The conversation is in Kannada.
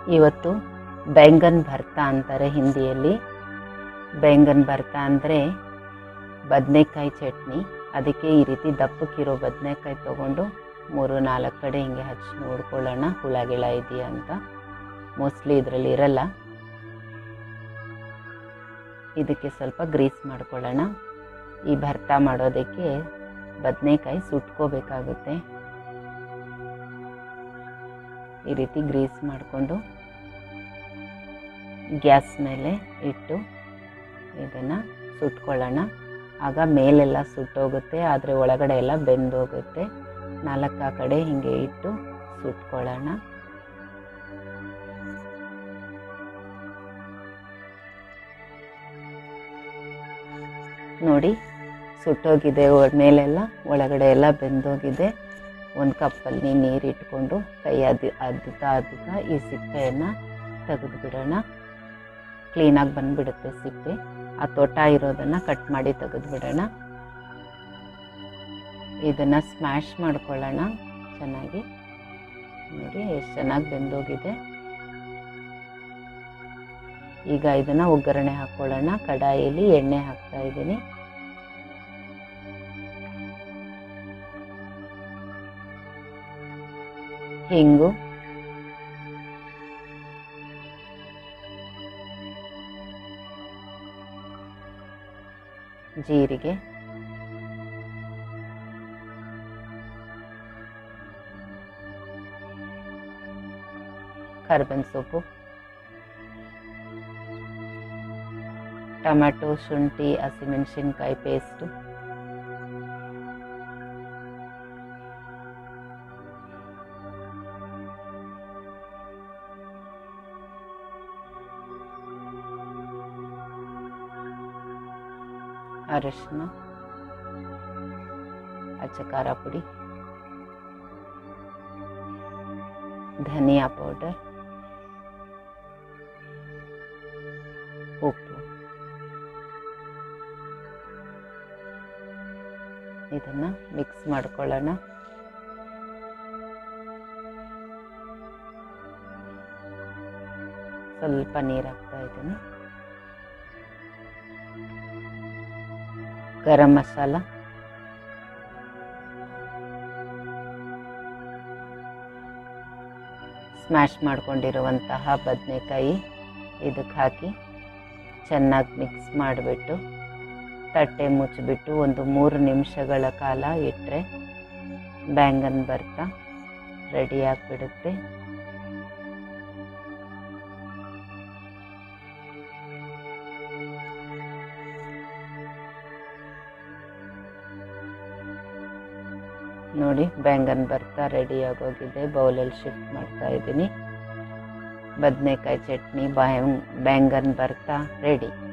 ಇವತ್ತು ಬೆಂಗನ್ ಭರ್ತಾ ಅಂತಾರೆ ಹಿಂದಿಯಲ್ಲಿ ಬೆಂಗನ್ ಭರ್ತಾ ಅಂದರೆ ಬದನೆಕಾಯಿ ಚಟ್ನಿ ಅದಕ್ಕೆ ಈ ರೀತಿ ದಪ್ಪಕ್ಕಿರೋ ಬದನೆಕಾಯಿ ತೊಗೊಂಡು ಮೂರು ನಾಲ್ಕು ಕಡೆ ಹಿಂಗೆ ಹಚ್ಚಿ ನೋಡ್ಕೊಳ್ಳೋಣ ಹುಳ ಗಿಳ ಇದೆಯಾ ಅಂತ ಮೋಸ್ಟ್ಲಿ ಇದರಲ್ಲಿ ಇರಲ್ಲ ಇದಕ್ಕೆ ಸ್ವಲ್ಪ ಗ್ರೀಸ್ ಮಾಡ್ಕೊಳ್ಳೋಣ ಈ ಭರ್ತಾ ಮಾಡೋದಕ್ಕೆ ಬದನೆಕಾಯಿ ಸುಟ್ಕೋಬೇಕಾಗುತ್ತೆ ಈ ರೀತಿ ಗ್ರೀಸ್ ಮಾಡಿಕೊಂಡು ಗ್ಯಾಸ್ ಮೇಲೆ ಇಟ್ಟು ಇದನ್ನು ಸುಟ್ಕೊಳ್ಳೋಣ ಆಗ ಮೇಲೆಲ್ಲ ಸುಟ್ಟೋಗುತ್ತೆ ಆದರೆ ಒಳಗಡೆ ಎಲ್ಲ ಬೆಂದೋಗುತ್ತೆ ನಾಲ್ಕು ಆ ಕಡೆ ಹೀಗೆ ಇಟ್ಟು ಸುಟ್ಕೊಳ್ಳೋಣ ನೋಡಿ ಸುಟ್ಟೋಗಿದೆ ಒ- ಮೇಲೆಲ್ಲ ಒಳಗಡೆ ಎಲ್ಲ ಬೆಂದೋಗಿದೆ ಒಂದು ಕಪ್ಪಲ್ಲಿ ನೀರು ಇಟ್ಕೊಂಡು ಕೈ ಅದಿ ಅದ್ದುತ್ತಾ ಅದ್ದುತ್ತಾ ಈ ಸಿಪ್ಪೆಯನ್ನು ತೆಗೆದು ಬಿಡೋಣ ಕ್ಲೀನಾಗಿ ಬಂದುಬಿಡುತ್ತೆ ಸಿಪ್ಪೆ ಆ ತೋಟ ಇರೋದನ್ನು ಕಟ್ ಮಾಡಿ ತೆಗೆದು ಬಿಡೋಣ ಇದನ್ನು ಸ್ಮ್ಯಾಶ್ ಮಾಡ್ಕೊಳ್ಳೋಣ ಚೆನ್ನಾಗಿ ನೋಡಿ ಎಷ್ಟು ಚೆನ್ನಾಗಿ ಬೆಂದೋಗಿದೆ ಈಗ ಇದನ್ನು ಒಗ್ಗರಣೆ ಹಾಕ್ಕೊಳ್ಳೋಣ ಕಡಾಯಿಯಲ್ಲಿ ಎಣ್ಣೆ ಹಾಕ್ತಾ ಇದ್ದೀನಿ ಹಿಂಗು ಜೀರಿಗೆ ಕರ್ಬೇವಿನ ಸೊಪ್ಪು ಟೊಮ್ಯಾಟೊ ಶುಂಠಿ ಹಸಿಮೆಣಸಿನ್ಕಾಯಿ ಪೇಸ್ಟು ಅರಶಿನ ಅಚ್ಚ ಖಾರ ಪುಡಿ ಧನಿಯಾ ಪೌಡರ್ ಉಪ್ಪು ಇದನ್ನು ಮಿಕ್ಸ್ ಮಾಡ್ಕೊಳ್ಳೋಣ ಸ್ವಲ್ಪ ನೀರು ಹಾಕ್ತಾ ಇದ್ದೀನಿ ಗರಂ ಮಸಾಲ ಸ್ಮ್ಯಾಶ್ ಮಾಡ್ಕೊಂಡಿರುವಂತಹ ಬದನೆಕಾಯಿ ಇದಕ್ಕೆ ಹಾಕಿ ಚೆನ್ನಾಗಿ ಮಿಕ್ಸ್ ಮಾಡಿಬಿಟ್ಟು ತಟ್ಟೆ ಮುಚ್ಚಿಬಿಟ್ಟು ಒಂದು ಮೂರು ನಿಮಿಷಗಳ ಕಾಲ ಇಟ್ಟರೆ ಬ್ಯಾಂಗನ್ ಬರ್ತಾ ರೆಡಿ ಆಗಿಬಿಡುತ್ತೆ ನೋಡಿ ಬ್ಯಾಂಗನ್ ಬರ್ತಾ ರೆಡಿ ಆಗೋಗಿದೆ ಬೌಲಲ್ಲಿ ಶಿಫ್ಟ್ ಮಾಡ್ತಾ ಇದ್ದೀನಿ ಬದನೆಕಾಯಿ ಚಟ್ನಿ ಬ್ಯಾಂಗನ್ ಬರ್ತಾ ರೆಡಿ